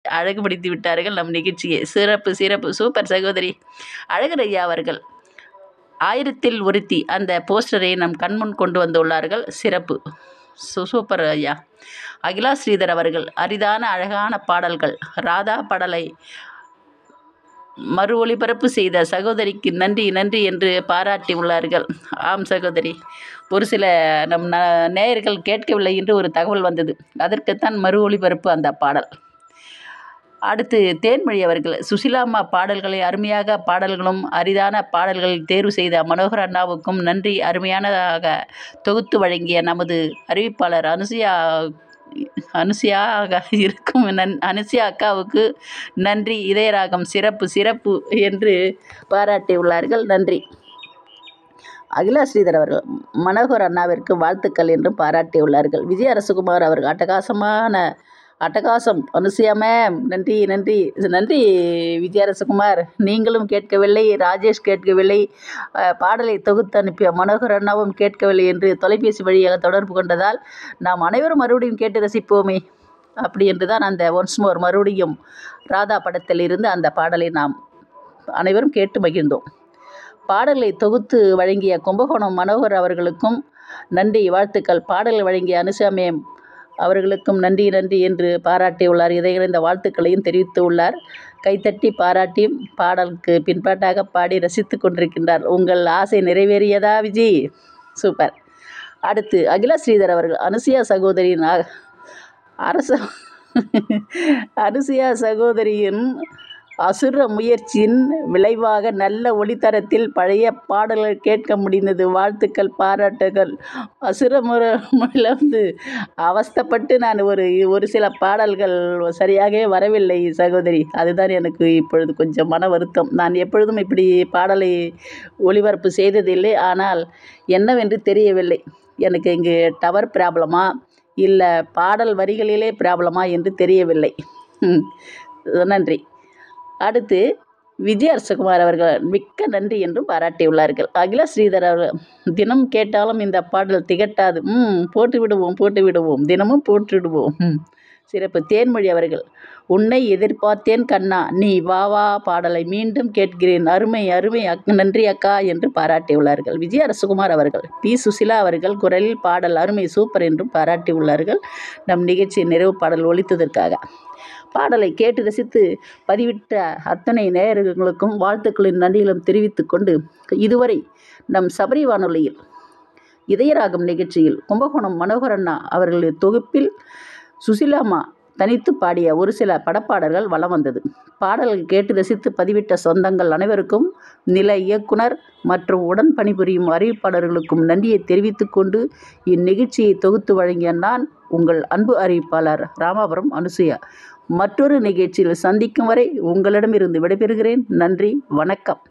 அழகுபடுத்தி விட்டார்கள் நம் நிகழ்ச்சியை சிறப்பு சிறப்பு சூப்பர் சகோதரி அழகர் ஐயா அவர்கள் ஆயிரத்தில் ஒருத்தி அந்த போஸ்டரை நம் கண்முன் கொண்டு வந்துள்ளார்கள் சிறப்பு சு சூப்பர் ஐயா அகிலா ஸ்ரீதர் அவர்கள் அரிதான அழகான பாடல்கள் ராதா பாடலை மறு ஒளிபரப்பு செய்த சகோதரிக்கு நன்றி நன்றி என்று பாராட்டி உள்ளார்கள் ஆம் சகோதரி ஒரு சில நம் ந நேயர்கள் கேட்கவில்லை என்று ஒரு தகவல் வந்தது அதற்குத்தான் மறு ஒளிபரப்பு அந்த பாடல் அடுத்து தேன்மொழி அவர்கள் சுசிலாம்மா பாடல்களை அருமையாக பாடல்களும் அரிதான பாடல்கள் தேர்வு செய்த மனோகர் அண்ணாவுக்கும் நன்றி அருமையானதாக தொகுத்து வழங்கிய நமது அறிவிப்பாளர் அனுசுயா அனுசியாக இருக்கும் நன் அனுசியா அக்காவுக்கு நன்றி இதயராகம் சிறப்பு சிறப்பு என்று பாராட்டியுள்ளார்கள் நன்றி அகிலா ஸ்ரீதர் அவர்கள் மனோகர் அண்ணாவிற்கு வாழ்த்துக்கள் என்றும் பாராட்டியுள்ளார்கள் விஜய் அரசகுமார் அவர்கள் அட்டகாசமான அட்டகாசம் அனுசியா மேம் நன்றி நன்றி நன்றி விஜய் அரசகுமார் நீங்களும் கேட்கவில்லை ராஜேஷ் கேட்கவில்லை அஹ், பாடலை தொகுத்து அனுப்பிய மனோகர் அண்ணாவும் கேட்கவில்லை என்று தொலைபேசி வழியாக தொடர்பு கொண்டதால் நாம் அனைவரும் மறுபடியும் கேட்டு ரசிப்போமே அப்படி என்று தான் அந்த ஒன்ஸ் மோர் மறுபடியும் ராதா படத்தில் இருந்து அந்த பாடலை நாம் அனைவரும் கேட்டு மகிழ்ந்தோம் பாடலை தொகுத்து வழங்கிய கும்பகோணம் மனோகர் அவர்களுக்கும் நன்றி வாழ்த்துக்கள் பாடல் வழங்கிய அனுஷா மேம் அவர்களுக்கும் நன்றி நன்றி என்று பாராட்டியுள்ளார் இதை இந்த வாழ்த்துக்களையும் தெரிவித்து உள்ளார் கைத்தட்டி பாராட்டியும் பாடலுக்கு பின்பாட்டாக பாடி ரசித்து கொண்டிருக்கின்றார் உங்கள் ஆசை நிறைவேறியதா விஜி சூப்பர் அடுத்து அகிலா ஸ்ரீதர் அவர்கள் அனுசியா சகோதரியின் அ- அரச அனுசியா சகோதரியின் அசுர முயற்சியின் விளைவாக நல்ல ஒளித்தரத்தில் பழைய பாடல்கள் கேட்க முடிந்தது வாழ்த்துக்கள் பாராட்டுகள் அசுர முறை முறையில் வந்து அவஸ்தைப்பட்டு நான் ஒரு ஒரு சில பாடல்கள் சரியாகவே வரவில்லை சகோதரி அதுதான் எனக்கு இப்பொழுது கொஞ்சம் மன வருத்தம் நான் எப்பொழுதும் இப்படி பாடலை ஒளிபரப்பு செய்ததில்லை ஆனால் என்னவென்று தெரியவில்லை எனக்கு இங்கு டவர் ப்ராப்ளமா இல்லை பாடல் வரிகளிலே ப்ராப்ளமா என்று தெரியவில்லை ம், நன்றி அடுத்து விஜய் அரசகுமார் அவர்கள் மிக்க நன்றி என்றும் பாராட்டியுள்ளார்கள் அகிலா ஸ்ரீதர் அவர்கள் தினம் கேட்டாலும் இந்த பாடல் திகட்டாது ம் போட்டு விடுவோம் போட்டு விடுவோம் தினமும் போட்டு விடுவோம் ம் சிறப்பு தேன்மொழி அவர்கள் உன்னை எதிர்பார்த்தேன் கண்ணா நீ வா வா பாடலை மீண்டும் கேட்கிறேன் அருமை அருமை அக் நன்றி அக்கா என்று பாராட்டியுள்ளார்கள் விஜய் அரசகுமார் அவர்கள் பி சுசிலா அவர்கள் குரலில் பாடல் அருமை சூப்பர் என்றும் பாராட்டியுள்ளார்கள் நம் நிகழ்ச்சியின் நிறைவு பாடல் ஒலித்ததற்காக பாடலை கேட்டு ரசித்து பதிவிட்ட அத்தனை நேயர்களுக்கும் வாழ்த்துக்களின் நன்றிகளும் தெரிவித்துக் கொண்டு இதுவரை நம் சபரி வானொலியில் இதயராகம் நிகழ்ச்சியில் கும்பகோணம் மனோகர் அண்ணா அவர்களின் தொகுப்பில் சுசிலாமா தனித்து பாடிய ஒரு சில படப்பாடல்கள் வலம் வந்தது பாடல்கள் கேட்டு ரசித்து பதிவிட்ட சொந்தங்கள் அனைவருக்கும் நில இயக்குனர் மற்றும் உடன் பணிபுரியும் அறிவிப்பாளர்களுக்கும் நன்றியை தெரிவித்துக் கொண்டு இந்நிகழ்ச்சியை தொகுத்து வழங்கிய நான் உங்கள் அன்பு அறிவிப்பாளர் ராமாபுரம் அனுசுயா மற்றொரு நிகழ்ச்சியில் சந்திக்கும் வரை உங்களிடமிருந்து விடைபெறுகிறேன் நன்றி வணக்கம்